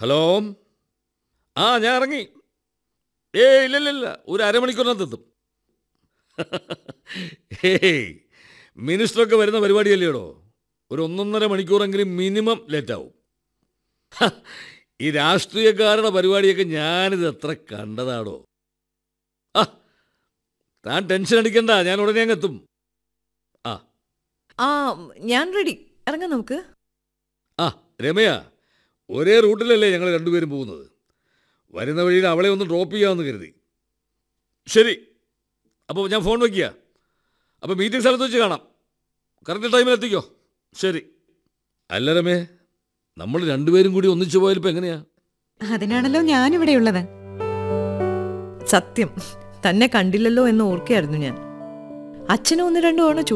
hello ആ ഞാൻ ഇറങ്ങി ഏയ് ഇല്ലില്ല ഒരു അരമണിക്കൂറിനകത്ത് എത്തും ഏയ് മിനിസ്റ്ററൊക്കെ വരുന്ന പരിപാടിയല്ലേടോ ഒരു ഒന്നൊന്നര മണിക്കൂറെങ്കിലും മിനിമം ലേറ്റാവും ഹ, ഈ രാഷ്ട്രീയക്കാരുടെ പരിപാടിയൊക്കെ ഞാനിത് എത്ര കണ്ടതാടോ ആ താൻ ടെൻഷൻ അടിക്കണ്ട ഞാൻ ഉടനെ അങ്ങ് എത്തും ആ ആ ഞാൻ റെഡി ഇറങ്ങാം നമുക്ക് ആ രമയ ഒരേ റൂട്ടിലല്ലേ ഞങ്ങൾ രണ്ടുപേരും പോകുന്നത് വരുന്ന വഴിയിൽ അവളെ ഒന്ന് ഡ്രോപ്പ് ചെയ്യാമെന്ന് കരുതി ശരി അപ്പോൾ ഞാൻ ഫോൺ വയ്ക്കുക അപ്പോൾ മീറ്റിംഗ് സ്ഥലത്ത് വെച്ച് കാണാം കറക്റ്റ് ടൈമിൽ എത്തിക്കോ ശരി അല്ല രമേ നമ്മൾ രണ്ടുപേരും കൂടി ഒന്നിച്ചു പോയാൽ ഇപ്പം എങ്ങനെയാ അതിനാണല്ലോ ഞാനിവിടെയുള്ളത് സത്യം തന്നെ കണ്ടില്ലല്ലോ എന്ന് ഓർക്കുകയായിരുന്നു ഞാൻ അച്ഛനും ഒന്ന് രണ്ടു തവണ